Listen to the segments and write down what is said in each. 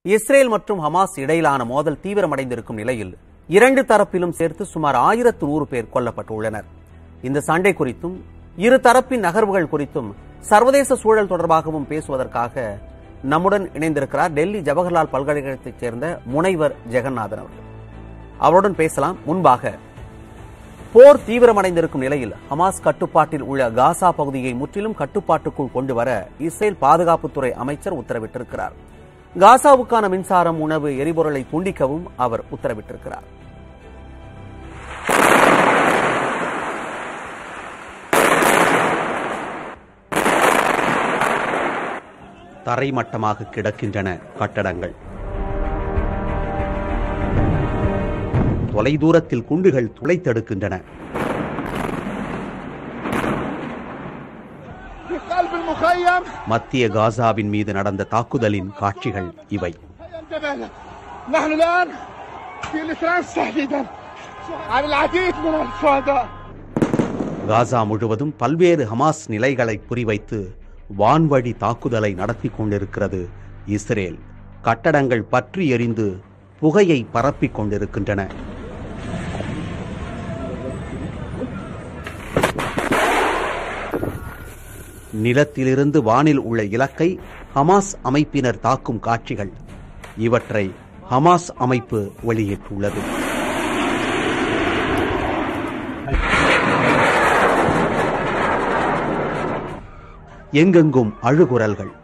Israel மற்றும் Hamas இடையிலான மோதல் தீவிரமடைந்திருக்கும் நிலையில் இரண்டு தரப்பிலும் சேர்த்து சுமார் ஆயிரத்து நூறு பேர் கொல்லப்பட்டுள்ளனர் இந்த சண்டை குறித்தும் இரு தரப்பின் நகர்வுகள் குறித்தும் சர்வதேச சூழல் தொடர்பாகவும் பேசுவதற்காக நம்முடன் இணைந்திருக்கிறார் டெல்லி ஜவஹர்லால் பல்கலைக்கழகத்தைச் சேர்ந்த முனைவர் ஜெகநாதன் அவர்கள் அவருடன் பேசலாம் முன்பாக போர் தீவிரமடைந்திருக்கும் நிலையில் ஹமாஸ் கட்டுப்பாட்டில் உள்ள காசா பகுதியை முற்றிலும் கட்டுப்பாட்டுக்குள் கொண்டு வர இஸ்ரேல் பாதுகாப்புத்துறை அமைச்சர் உத்தரவிட்டிருக்கிறார் காசாவுக்கான மின்சாரம் உணவு எரிபொருளை துண்டிக்கவும் அவர் உத்தரவிட்டிருக்கிறார் தரைமட்டமாக கிடக்கின்றன கட்டடங்கள் தொலைதூரத்தில் குண்டுகள் துளைத்தெடுக்கின்றன في قلب المخيم மத்திய காசாவின் மீது நடந்த தாக்குதலின் காட்சிகள் இவை مخيم جبل نحن الآن في الترانس تحديدا على العديد من الشهداء காசா முழுவதும் பல்வேறு ஹமாஸ் நிலைகளை குறிவைத்து வான்வழி தாக்குதலை நடத்தி கொண்டிருக்கிறது இஸ்ரேல் கட்டடங்கள் பற்றி எரிந்து புகையை பரப்பிக் கொண்டிருக்கின்றன நிலத்திலிருந்து வானில் உள்ள இலக்கை ஹமாஸ் அமைப்பினர் தாக்கும் காட்சிகள் இவற்றை ஹமாஸ் அமைப்பு வெளியிட்டுள்ளது எங்கெங்கும் அழுகுரல்கள்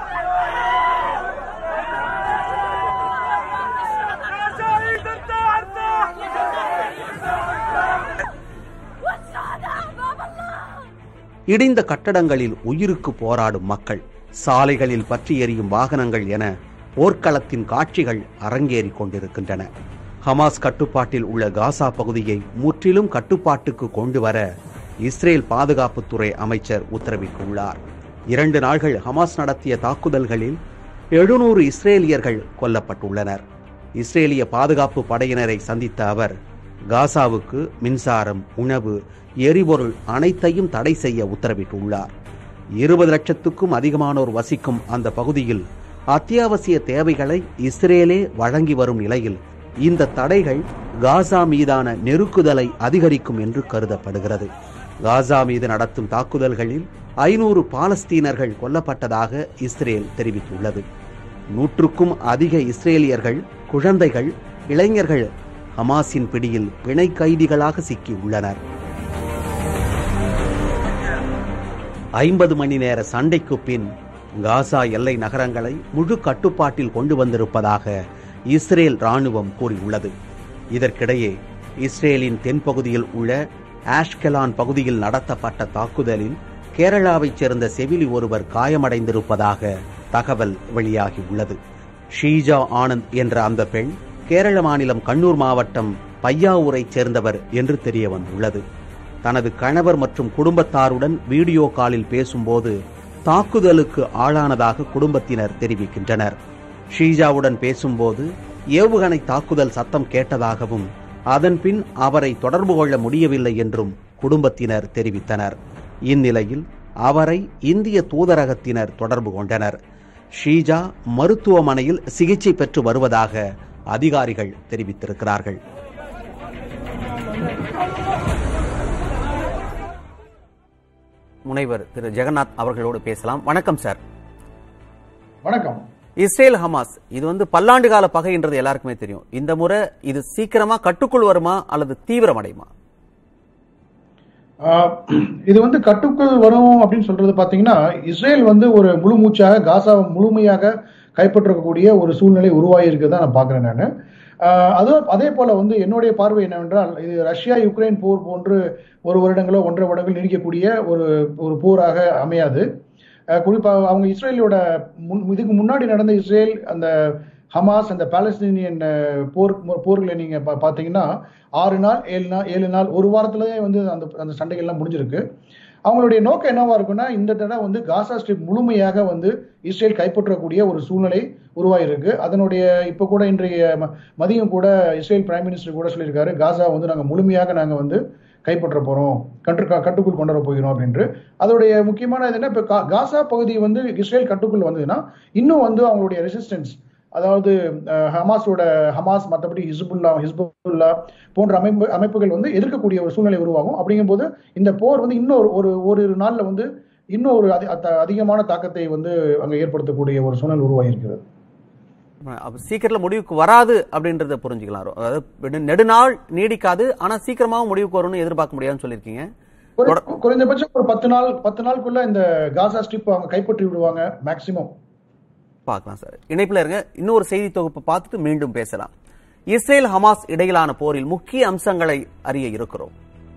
இடிந்த கட்டடங்களில் உயிருக்கு போராடும் மக்கள் சாலைகளில் பற்றி எரியும் வாகனங்கள் என போர்க்களத்தின் காட்சிகள் அரங்கேறிக் கொண்டிருக்கின்றன ஹமாஸ் கட்டுப்பாட்டில் உள்ள காசா பகுதியை முற்றிலும் கட்டுப்பாட்டுக்கு கொண்டு வர இஸ்ரேல் பாதுகாப்புத்துறை அமைச்சர் உத்தரவிட்டுள்ளார் இரண்டு நாள்கள் ஹமாஸ் நடத்திய தாக்குதல்களில் எழுநூறு இஸ்ரேலியர்கள் கொல்லப்பட்டுள்ளனர் இஸ்ரேலிய பாதுகாப்பு படையினரை சந்தித்த அவர் காசாவுக்கு மின்சாரம் உணவு எரிபொருள் அனைத்தையும் தடை செய்ய உத்தரவிட்டுள்ளார் இருபது லட்சத்துக்கும் அதிகமானோர் வசிக்கும் அந்த பகுதியில் அத்தியாவசிய தேவைகளை இஸ்ரேலே வழங்கி வரும் நிலையில் இந்த தடைகள் காசா மீதான நெருக்குதலை அதிகரிக்கும் என்று கருதப்படுகிறது காசா மீது நடத்தும் தாக்குதல்களில் ஐநூறு பாலஸ்தீனர்கள் கொல்லப்பட்டதாக இஸ்ரேல் தெரிவித்துள்ளது நூற்றுக்கும் அதிக இஸ்ரேலியர்கள் குழந்தைகள் இளைஞர்கள் ஹமாஸின் பிடியில் பிணை கைதிகளாக சிக்கியுள்ளனர் ஐம்பது மணி நேர சண்டைக்கு பின் காசா எல்லை நகரங்களை முழு கட்டுப்பாட்டில் கொண்டு வந்திருப்பதாக இஸ்ரேல் ராணுவம் கூறியுள்ளது இதற்கிடையே இஸ்ரேலின் தென்பகுதியில் உள்ள ஆஷ்கெலான் பகுதியில் நடத்தப்பட்ட தாக்குதலில் கேரளாவைச் சேர்ந்த செவிலி ஒருவர் காயமடைந்திருப்பதாக தகவல் வெளியாகியுள்ளது ஷீஜா ஆனந்த் என்ற அந்த பெண் கேரள மாநிலம் கண்ணூர் மாவட்டம் பையாவூரைச் சேர்ந்தவர் என்று தெரிய வந்துள்ளது தனது கணவர் மற்றும் குடும்பத்தாருடன் வீடியோ காலில் பேசும்போது தாக்குதலுக்கு ஆளானதாக குடும்பத்தினர் தெரிவிக்கின்றனர் ஷீஜாவுடன் பேசும்போது ஏவுகணை தாக்குதல் சத்தம் கேட்டதாகவும் அதன்பின் அவரை தொடர்பு கொள்ள முடியவில்லை என்றும் குடும்பத்தினர் தெரிவித்தனர் இந்நிலையில் அவரை இந்திய தூதரகத்தினர் தொடர்பு கொண்டனர் ஷீஜா மருத்துவமனையில் சிகிச்சை பெற்று வருவதாக அதிகாரிகள் தெரிவித்திருக்கிறார்கள் முனைவர் திரு ஜெகநாத் அவர்களோடு பேசலாம் வணக்கம் சார் வணக்கம் இஸ்ரேல் ஹமாஸ் இது வந்து பல்லாண்டு கால பகைன்றது எல்லாருக்குமே தெரியும் இந்த முறை இது சீக்கிரமா கட்டுக்குள் வருமா அல்லது தீவிரமடையுமா ஆஹ் இது வந்து கட்டுக்குள் வரும் அப்படின்னு சொல்றது பாத்தீங்கன்னா இஸ்ரேல் வந்து ஒரு முழு மூச்சாக காசாவை முழுமையாக கைப்பற்றக்கூடிய ஒரு சூழ்நிலை உருவாகி இருக்கிறதா நான் பாக்குறேன் நான் அதுவும் அதே போல வந்து என்னுடைய பார்வை என்னவென்றால் இது ரஷ்யா யுக்ரைன் போர் போன்று ஒரு வருடங்களோ ஒன்றரை வருடங்கள் நீடிக்கக்கூடிய ஒரு ஒரு போராக அமையாது அஹ் குறிப்பாக அவங்க இஸ்ரேலோட முன் இதுக்கு முன்னாடி நடந்த இஸ்ரேல் அந்த ஹமாஸ் அந்த பாலஸ்தீனியன் அஹ், போர் போர்களை நீங்க பா- பாத்தீங்கன்னா ஆறு நாள் ஏழு நாள் ஏழு நாள் ஒரு வாரத்திலேயே வந்து அந்த அந்த சண்டைகள்லாம் முடிஞ்சிருக்கு அவங்களுடைய நோக்கம் என்னவா இருக்குன்னா இந்த தடவை வந்து காசா ஸ்ட்ரிப் முழுமையாக வந்து இஸ்ரேல் கைப்பற்றக்கூடிய ஒரு சூழ்நிலை உருவாயிருக்கு அதனுடைய இப்போ கூட இன்றைய ம- மதியம் கூட இஸ்ரேல் பிரைம் மினிஸ்டர் கூட சொல்லியிருக்காரு காசா வந்து நாங்கள் முழுமையாக நாங்கள் வந்து கைப்பற்ற போறோம் கட்டு க- கட்டுக்குள் கொண்டு வர போகிறோம் அப்படின்ட்டு அதோடைய முக்கியமான இது என்ன இப்போ கா- காசா பகுதி வந்து இஸ்ரேல் கட்டுக்குள் வந்ததுன்னா இன்னும் வந்து அவங்களுடைய ரெசிஸ்டன்ஸ் அதாவது அஹ், ஹமாஸோட ஹமாஸ் மற்றபடி ஹிஸ்புல்லா ஹிஸ்புல்லா போன்ற அமைப்பு அமைப்புகள் வந்து எதிர்க்கக்கூடிய ஒரு சூழ்நிலை உருவாகும் அப்படிங்கும்போது இந்த போர் வந்து இன்னும் ஒரு- ஒரு ஒரு நாள்ல வந்து இன்னும் ஒரு அதி- அத்த- அதிகமான தாக்கத்தை வந்து அங்க ஏற்படுத்தக்கூடிய ஒரு சூழ்நிலை உருவாகி இருக்கிறது அப்ப சீக்கிரத்துல முடிவுக்கு வராது அப்படின்றத புரிஞ்சுக்கலாம் அதாவது நெடு- நெடுநாள் நீடிக்காது ஆனா சீக்கிரமாவும் முடிவுக்கு வரும்னு எதிர்பார்க்க முடியாதுன்னு சொல்லியிருக்கீங்க குறை- குறைந்தபட்சம் ஒரு பத்து நாள் பத்து நாளுக்குள்ள இந்த காசா ஸ்ட்ரிப் அவங்க கைப்பற்றி விடுவாங்க மேக்சிமம் பார்க்கலாம் சார் இணைப்புல இருங்க இன்னொரு செய்தி தொகுப்பு பார்த்துட்டு மீண்டும் பேசலாம் இஸ்ரேல் ஹமாஸ் இடையிலான போரில் முக்கிய அம்சங்களை அறிய இருக்கிறோம்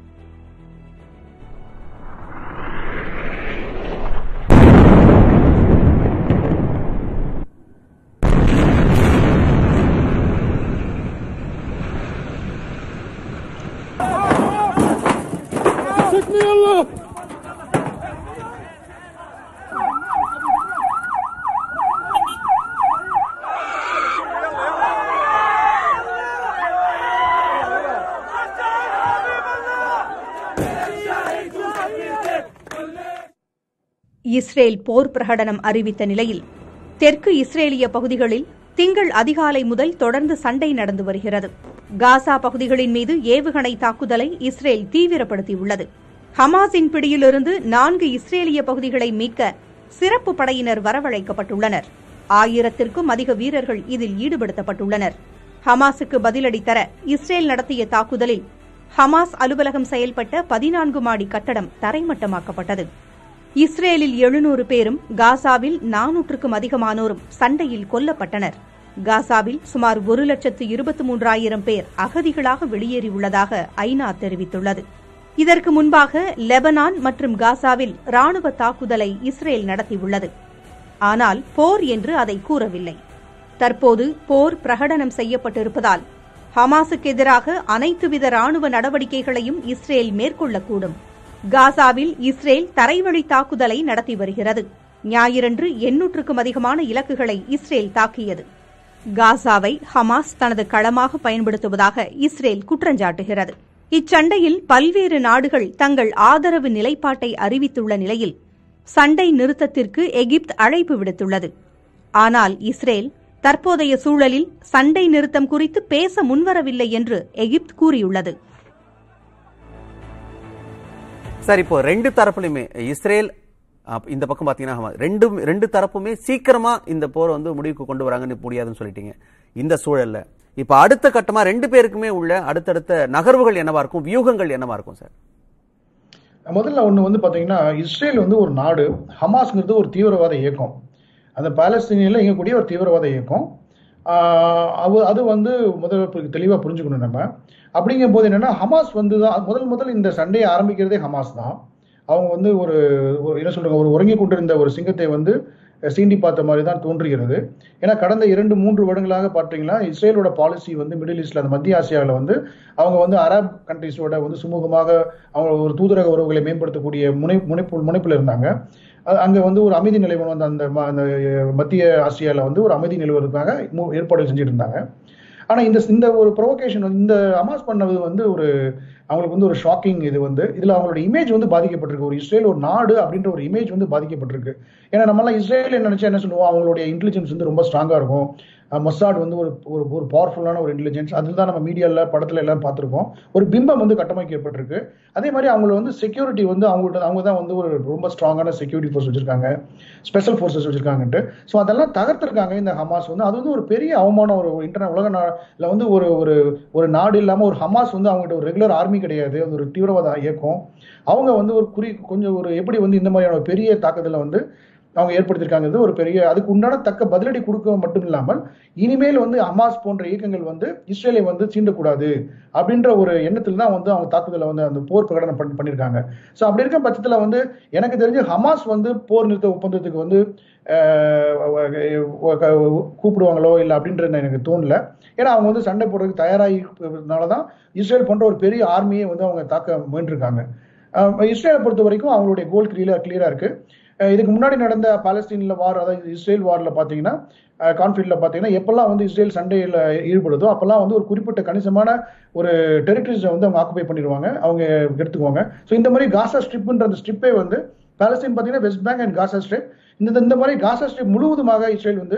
இஸ்ரேல் போர் பிரகடனம் அறிவித்த நிலையில் தெற்கு இஸ்ரேலிய பகுதிகளில் திங்கள் அதிகாலை முதல் தொடர்ந்து சண்டை நடந்து வருகிறது காசா பகுதிகளின் மீது ஏவுகணை தாக்குதலை இஸ்ரேல் தீவிரப்படுத்தியுள்ளது ஹமாஸின் பிடியிலிருந்து நான்கு இஸ்ரேலிய பகுதிகளை மீட்க சிறப்பு படையினர் வரவழைக்கப்பட்டுள்ளனர் ஆயிரத்திற்கும் அதிக வீரர்கள் இதில் ஈடுபடுத்தப்பட்டுள்ளனர் ஹமாஸுக்கு பதிலடி தர இஸ்ரேல் நடத்திய தாக்குதலில் ஹமாஸ் அலுவலகம் செயல்பட்ட பதினான்கு மாடி கட்டடம் தரைமட்டமாக்கப்பட்டது இஸ்ரேலில் எழுநூறு பேரும் காசாவில் நானூற்றுக்கும் அதிகமானோரும் சண்டையில் கொல்லப்பட்டனர் காசாவில் சுமார் ஒரு லட்சத்து இருபத்தி மூன்றாயிரம் பேர் அகதிகளாக வெளியேறியுள்ளதாக ஐநா தெரிவித்துள்ளது இதற்கு முன்பாக லெபனான் மற்றும் காசாவில் ராணுவ தாக்குதலை இஸ்ரேல் நடத்தியுள்ளது ஆனால் போர் என்று அதை கூறவில்லை தற்போது போர் பிரகடனம் செய்யப்பட்டிருப்பதால் ஹமாஸுக்கு எதிராக அனைத்துவித ராணுவ நடவடிக்கைகளையும் இஸ்ரேல் மேற்கொள்ளக்கூடும் காசாவில் இஸ்ரேல் தரைவழி தாக்குதலை நடத்தி வருகிறது ஞாயிறன்று எண்ணூற்றுக்கும் அதிகமான இலக்குகளை இஸ்ரேல் தாக்கியது காசாவை ஹமாஸ் தனது களமாக பயன்படுத்துவதாக இஸ்ரேல் குற்றஞ்சாட்டுகிறது இச்சண்டையில் பல்வேறு நாடுகள் தங்கள் ஆதரவு நிலைப்பாட்டை அறிவித்துள்ள நிலையில் சண்டை நிறுத்தத்திற்கு எகிப்து அழைப்பு விடுத்துள்ளது ஆனால் இஸ்ரேல் தற்போதைய சூழலில் சண்டை நிறுத்தம் குறித்து பேச முன்வரவில்லை என்று எகிப்து கூறியுள்ளது சார் இப்போ ரெண்டு தரப்புலையுமே இஸ்ரேல் அப்- இந்த பக்கம் பாத்தீங்கன்னா ஹமாஸ் ரெண்டு ரெண்டு தரப்புமே சீக்கிரமா இந்த போர் வந்து முடிவுக்கு கொண்டு வராங்கன்னு முடியாதுன்னு சொல்லிட்டீங்க இந்த சூழல்ல இப்ப அடுத்த கட்டமா ரெண்டு பேருக்குமே உள்ள அடுத்தடுத்த நகர்வுகள் என்னவா இருக்கும் வியூகங்கள் என்னவா இருக்கும் சார் முதல்ல ஒண்ணு வந்து பாத்தீங்கன்னா இஸ்ரேல் வந்து ஒரு நாடு ஹமாஸ்ங்கிறது ஒரு தீவிரவாத இயக்கம் அந்த பாலஸ்தீனியில இயங்கக்கூடிய ஒரு தீவிரவாத இயக்கம் ஆஹ் அது- அது வந்து முதல்ல பு- தெளிவா புரிஞ்சுக்கணும் நம்ம அப்படிங்கும் போது என்னன்னா ஹமாஸ் வந்து தான் முதல் முதல் இந்த சண்டையை ஆரம்பிக்கிறதே ஹமாஸ் தான் அவங்க வந்து ஒரு ஒரு என்ன சொல்றாங்க ஒரு உறங்கி கொண்டிருந்த ஒரு சிங்கத்தை வந்து சீண்டி பார்த்த மாதிரி தான் தோன்றுகிறது ஏன்னா கடந்த இரண்டு மூன்று வருடங்களாக பார்த்தீங்கன்னா இஸ்ரேலோட பாலிசி வந்து மிடில் ஈஸ்ட்ல அந்த மத்திய ஆசியாவில் வந்து அவங்க வந்து அரப் கண்ட்ரிஸோட வந்து சுமூகமாக அவங்க ஒரு தூதரக உறவுகளை மேம்படுத்தக்கூடிய முனை முனைப்பு முனைப்பில் இருந்தாங்க அ- அங்க வந்து ஒரு அமைதி நிலைவனம் அந்த அந்த ம- அந்த மத்திய ஆசியால வந்து ஒரு அமைதி நிலவரத்துக்காக மு- ஏற்பாடு செஞ்சுட்டு இருந்தாங்க ஆனா இந்த இந்த ஒரு ப்ரொவோகேஷன் இந்த அமாஸ் பண்ணது வந்து ஒரு அவங்களுக்கு வந்து ஒரு ஷாக்கிங் இது வந்து இதுல அவங்களோட இமேஜ் வந்து பாதிக்கப்பட்டிருக்கு ஒரு இஸ்ரேல் ஒரு நாடு அப்படின்ற ஒரு இமேஜ் வந்து பாதிக்கப்பட்டிருக்கு ஏன்னா நம்மளாம் இஸ்ரேல் நினைச்சா என்ன சொல்லுவோம் அவங்களுடைய இன்டெலிஜென்ஸ் வந்து ரொம்ப ஸ்ட்ராங்கா இருக்கும் அஹ் மொசாட் வந்து ஒரு ஒரு ஒரு பவர்ஃபுல்லான ஒரு இன்டெலிஜென்ஸ் அதில் தான் நம்ம மீடியால படத்துல எல்லாம் பார்த்திருக்கோம் ஒரு பிம்பம் வந்து கட்டமைக்கப்பட்டிருக்கு அதே மாதிரி அவங்கள வந்து செக்யூரிட்டி வந்து அவங்கள்ட்ட அவங்க தான் வந்து ஒரு ரொம்ப ஸ்ட்ராங்கான செக்யூரிட்டி ஃபோர்ஸ் வச்சிருக்காங்க ஸ்பெஷல் ஃபோர்ஸஸ் வச்சிருக்காங்கன்ட்டு ஸோ அதெல்லாம் தகர்த்திருக்காங்க இந்த ஹமாஸ் வந்து அது வந்து ஒரு பெரிய அவமானம் ஒரு இன்டர்நெட் உலக நாட்டில் வந்து ஒரு ஒரு ஒரு நாடு இல்லாமல் ஒரு ஹமாஸ் வந்து அவங்ககிட்ட ஒரு ரெகுலர் ஆர்மி கிடையாது அது ஒரு தீவிரவாத இயக்கம் அவங்க வந்து ஒரு குறி கொஞ்சம் ஒரு எப்படி வந்து இந்த மாதிரியான ஒரு பெரிய தாக்குதலை வந்து அவங்க ஏற்படுத்தியிருக்காங்கிறது ஒரு பெரிய அதுக்கு உண்டான தக்க பதிலடி கொடுக்க மட்டும் இல்லாமல் இனிமேல் வந்து ஹமாஸ் போன்ற இயக்கங்கள் வந்து இஸ்ரேலை வந்து சீண்டக்கூடாது அப்படின்ற ஒரு எண்ணத்தில் தான் வந்து அவங்க தாக்குதலை வந்து அந்த போர் பிரகடனம் பண்ணி பண்ணியிருக்காங்க ஸோ அப்படி இருக்க பட்சத்தில் வந்து எனக்கு தெரிஞ்சு ஹமாஸ் வந்து போர் நிறுத்த ஒப்பந்தத்துக்கு வந்து அஹ், கூப்பிடுவாங்களோ இல்லை அப்படின்றது எனக்கு தோணல ஏன்னா அவங்க வந்து சண்டை போடுறதுக்கு தயாராகினால தான் இஸ்ரேல் போன்ற ஒரு பெரிய ஆர்மியை வந்து அவங்க தாக்க முயன்றிருக்காங்க அஹ், இஸ்ரேலை பொறுத்த வரைக்கும் அவங்களுடைய கோல் கிளியரா கிளியரா இருக்கு அஹ், இதுக்கு முன்னாடி நடந்த பாலஸ்தீன்ல வார் அதாவது இஸ்ரேல் வார்ல பாத்தீங்கன்னா கான்ஃபிளிக்ட்ல பாத்தீங்கன்னா எப்பெல்லாம் வந்து இஸ்ரேல் சண்டையில் ஈடுபடுதோ அப்பெல்லாம் வந்து ஒரு குறிப்பிட்ட கணிசமான ஒரு டெரிட்டரிஸை வந்து அவங்க ஆக்குபை பண்ணிடுவாங்க அவங்க எடுத்துக்குவாங்க ஸோ இந்த மாதிரி காசா ஸ்ட்ரிப்ன்ற அந்த ஸ்ட்ரிப்பே வந்து பாலஸ்தீன் பார்த்தீங்கன்னா West Bank and Gaza Strip இந்த இந்த மாதிரி காசா ஸ்ட்ரிப் முழுவதுமாக இஸ்ரேல் வந்து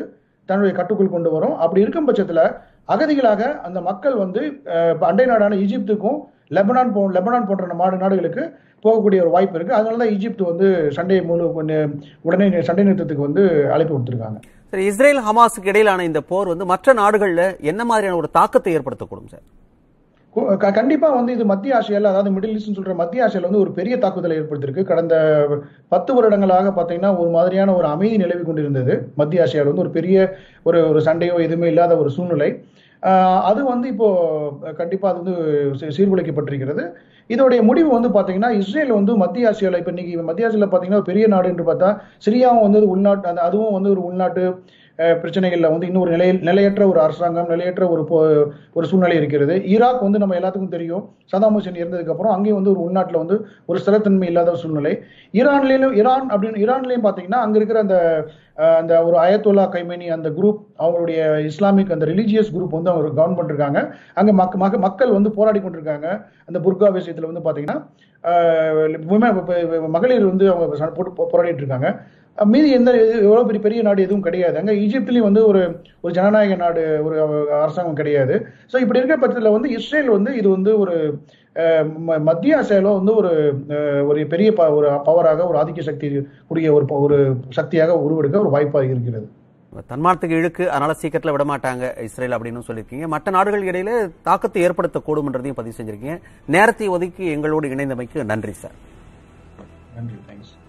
தன்னுடைய கட்டுக்குள் கொண்டு வரும் அப்படி இருக்கும் பட்சத்துல அகதிகளாக அந்த மக்கள் வந்து அஹ், அண்டை நாடான ஈஜிப்துக்கும் லெபனான் போ லெபனான் போன்ற நாடு நாடுகளுக்கு போகக்கூடிய ஒரு வாய்ப்பு இருக்கு அதனால தான் ஈஜிப்த் வந்து சண்டை முழு உடனே சண்டை நிறுத்தத்துக்கு வந்து அழைப்பு கொடுத்திருக்காங்க சரி இஸ்ரேல் ஹமாஸுக்கு இடையிலான இந்த போர் வந்து மற்ற நாடுகள்ல என்ன மாதிரியான ஒரு தாக்கத்தை ஏற்படுத்தக்கூடும் சார் கு- க- கண்டிப்பா வந்து இது மத்திய ஆசியால அதாவது மிடில் ஈஸ்ட்னு சொல்ற மத்திய ஆசியால வந்து ஒரு பெரிய தாக்குதலை ஏற்படுத்தியிருக்கு கடந்த பத்து வருடங்களாக பாத்தீங்கன்னா ஒரு மாதிரியான ஒரு அமைதி நிலவி கொண்டிருந்தது மத்திய ஆசியாவில் வந்து ஒரு பெரிய ஒரு ஒரு சண்டையோ எதுவுமே இல்லாத ஒரு சூழ்நிலை ஆஹ் அது வந்து இப்போ கண்டிப்பா அது வந்து சீ- சீர்குலைக்கப்பட்டிருக்கிறது இதோடைய முடிவு வந்து பாத்தீங்கன்னா இஸ்ரேல் வந்து மத்திய ஆசியால இப்ப இன்னைக்கு மத்திய ஆசியால பாத்தீங்கன்னா ஒரு பெரிய நாடு என்று பார்த்தா சிரியாவும் வந்து ஒரு உள்நாட்டு அந்த அதுவும் வந்து ஒரு உள்நாட்டு அஹ், பிரச்சனைகள்ல வந்து இன்னொரு நிலையில் நிலையற்ற ஒரு அரசாங்கம் நிலையற்ற ஒரு போ- ஒரு சூழ்நிலை இருக்கிறது ஈராக் வந்து நம்ம எல்லாத்துக்கும் தெரியும் சதாம் ஹுசேன் இறந்ததுக்கு அப்புறம் அங்கேயும் வந்து ஒரு உள்நாட்டுல வந்து ஒரு ஸ்திரத்தன்மை இல்லாத ஒரு சூழ்நிலை ஈரான்லயும் ஈரான் அப்படின்னு ஈரான்லயும் பாத்தீங்கன்னா அங்க இருக்கிற அந்த அஹ், அந்த ஒரு அயத்துல்லா கைமேனி அந்த குரூப் அவங்களுடைய இஸ்லாமிக் அந்த ரிலீஜியஸ் குரூப் வந்து அவங்க கவர்ன் பண்ணிருக்காங்க அங்க மக்க- மக்க- மக்கள் வந்து போராடி கொண்டிருக்காங்க அந்த புர்கா விஷயத்துல வந்து பாத்தீங்கன்னா அஹ், women- இப்ப- இப்ப மகளிர் வந்து அவங்க சண்டை போட்டு போ- போராடிட்டு இருக்காங்க அஹ் மீதி எந்த எவ்வளவு பெரிய பெரிய நாடு எதுவும் கிடையாது அங்க ஈஜிப்ட்லயும் வந்து ஒரு ஒரு ஜனநாயக நாடு ஒரு அரசாங்கம் கிடையாது ஸோ இப்படி இருக்க பட்சத்தில் வந்து இஸ்ரேல் வந்து இது வந்து ஒரு அஹ், ம- மத்திய ஆசியால வந்து ஒரு அஹ், ஒரு பெரிய ப- ஒரு பவராக ஒரு ஆதிக்க சக்தி கூடிய ஒரு ப- ஒரு சக்தியாக உருவெடுக்க ஒரு வாய்ப்பாக இருக்கிறது தன்மானத்துக்கு இழுக்கு அதனால சீக்கிரத்துல விட மாட்டாங்க இஸ்ரேல் அப்படின்னு சொல்லியிருக்கீங்க மற்ற நாடுகள் இடையில தாக்கத்தை ஏற்படுத்தக்கூடும்ன்றதையும் பதிவு செஞ்சிருக்கீங்க நேரத்தை ஒதுக்கி எங்களோடு இணைந்தமைக்கு நன்றி சார் நன்றி தேங்க்ஸ்